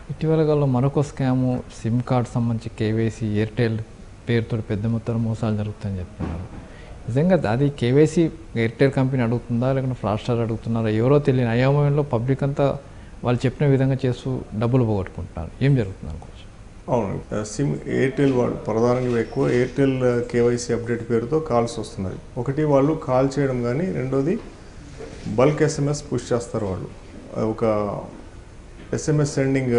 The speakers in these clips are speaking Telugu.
ఇటీవల కాలంలో మరొక స్కాము సిమ్ కార్డ్ సంబంధించి కేవైసీ ఎయిర్టెల్ పేరుతో పెద్ద మొత్తంలో మోసాలు జరుగుతాయని చెప్తున్నారు నిజంగా అది కేవైసీ ఎయిర్టెల్ కంపెనీ అడుగుతుందా లేకుంటే ఫ్రాస్టర్ అడుగుతున్నారా ఎవరో తెలియని అయోమయంలో పబ్లిక్ అంతా వాళ్ళు చెప్పిన విధంగా చేస్తూ డబ్బులు పోగొట్టుకుంటున్నారు ఏం జరుగుతుంది అనుకోవచ్చు అవును సిమ్ ఎయిర్టెల్ వాళ్ళు ప్రధానంగా ఎక్కువ ఎయిర్టెల్ కేవైసీ అప్డేట్ పేరుతో కాల్స్ వస్తున్నాయి ఒకటి వాళ్ళు కాల్ చేయడం కానీ రెండోది బల్క్ ఎస్ఎంఎస్ పుష్ చేస్తారు వాళ్ళు ఒక ఎస్ఎంఎస్ సెండింగ్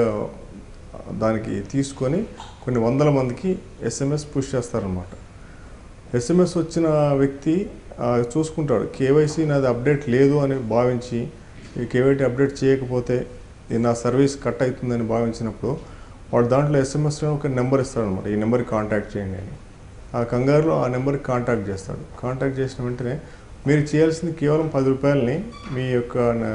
దానికి తీసుకొని కొన్ని వందల మందికి ఎస్ఎంఎస్ పుష్ చేస్తారనమాట ఎస్ఎంఎస్ వచ్చిన వ్యక్తి ఆ, చూసుకుంటాడు కేవైసీ నాది అప్డేట్ లేదు అని భావించి ఈ కేవైటీ అప్డేట్ చేయకపోతే ఇది నా సర్వీస్ కట్ అవుతుందని భావించినప్పుడు వాడు దాంట్లో ఎస్ఎంఎస్లో ఒక నెంబర్ ఇస్తాడనమాట ఈ నెంబర్కి కాంటాక్ట్ చేయండి అని ఆ కంగారులో ఆ నెంబర్కి కాంటాక్ట్ చేస్తాడు కాంటాక్ట్ చేసిన వెంటనే మీరు చేయాల్సింది కేవలం పది రూపాయలని మీ యొక్క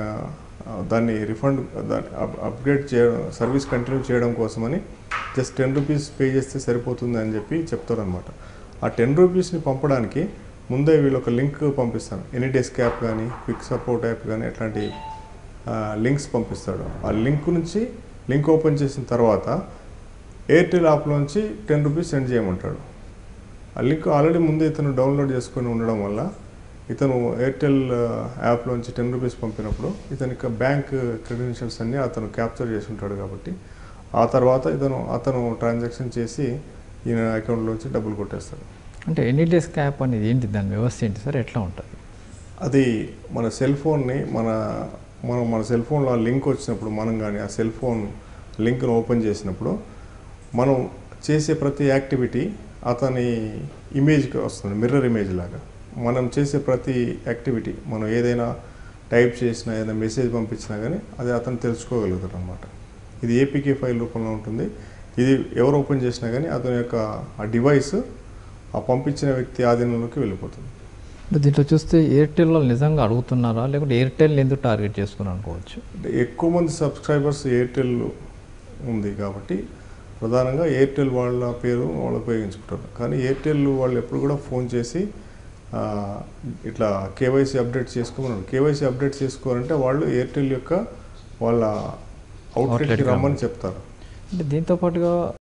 ఆ, దాన్ని రిఫండ్ దాన్ని అప్- అప్గ్రేడ్ చేయడం సర్వీస్ కంటిన్యూ చేయడం కోసమని జస్ట్ టెన్ రూపీస్ పే చేస్తే సరిపోతుంది అని చెప్పి చెప్తారనమాట ఆ టెన్ రూపీస్ని పంపడానికి ముందే వీళ్ళు ఒక లింక్ పంపిస్తాను ఎనీ డెస్క్ యాప్ కానీ క్విక్ సపోర్ట్ యాప్ కానీ అట్లాంటి లింక్స్ పంపిస్తాడు ఆ లింక్ నుంచి లింక్ ఓపెన్ చేసిన తర్వాత ఎయిర్టెల్ యాప్లోంచి టెన్ రూపీస్ సెండ్ చేయమంటాడు ఆ లింక్ ఆల్రెడీ ముందే ఇతను డౌన్లోడ్ చేసుకొని ఉండడం వల్ల ఇతను ఎయిర్టెల్ యాప్లోంచి టెన్ రూపీస్ పంపినప్పుడు ఇతని బ్యాంక్ క్రెడెన్షియల్స్ అన్నీ అతను క్యాప్చర్ చేసి ఉంటాడు కాబట్టి ఆ తర్వాత ఇతను అతను ట్రాన్సాక్షన్ చేసి ఈయన అకౌంట్లోంచి డబ్బులు కొట్టేస్తాడు అంటే ఎనీ డెస్క్ యాప్ అనేది ఏంటి దాని వ్యవస్థ ఏంటి సార్ ఎట్లా ఉంటుంది అది మన సెల్ ఫోన్ని మన మనం మన సెల్ ఫోన్లో ఆ లింక్ వచ్చినప్పుడు మనం కానీ ఆ సెల్ ఫోన్ లింక్ను ఓపెన్ చేసినప్పుడు మనం చేసే ప్రతి యాక్టివిటీ అతని ఇమేజ్కి వస్తుంది మిర్రర్ ఇమేజ్ లాగా మనం చేసే ప్రతి యాక్టివిటీ మనం ఏదైనా టైప్ చేసినా ఏదైనా మెసేజ్ పంపించినా కానీ అది అతను తెలుసుకోగలుగుతాడు అనమాట ఇది ఏపీకే ఫైల్ రూపంలో ఉంటుంది ఇది ఎవరు ఓపెన్ చేసినా కానీ అతని యొక్క ఆ డివైస్ ఆ పంపించిన వ్యక్తి ఆధీనంలోకి వెళ్ళిపోతుంది అంటే దీంట్లో చూస్తే ఎయిర్టెల్ వాళ్ళు నిజంగా అడుగుతున్నారా లేకుంటే ఎయిర్టెల్ ఎందుకు టార్గెట్ చేసుకున్నారు అనుకోవచ్చు అంటే ఎక్కువ మంది సబ్స్క్రైబర్స్ ఎయిర్టెల్ ఉంది కాబట్టి ప్రధానంగా ఎయిర్టెల్ వాళ్ళ పేరు వాళ్ళు ఉపయోగించుకుంటారు కానీ ఎయిర్టెల్ వాళ్ళు ఎప్పుడు కూడా ఫోన్ చేసి ఆ, ఇట్లా కేవైసీ అప్డేట్ చేసుకోమన్నారు కేవైసీ అప్డేట్ చేసుకోవాలంటే వాళ్ళు ఎయిర్టెల్ యొక్క వాళ్ళ Outlet అవుట్లెట్కి కి రమ్మని చెప్తారు అంటే దీంతో పాటుగా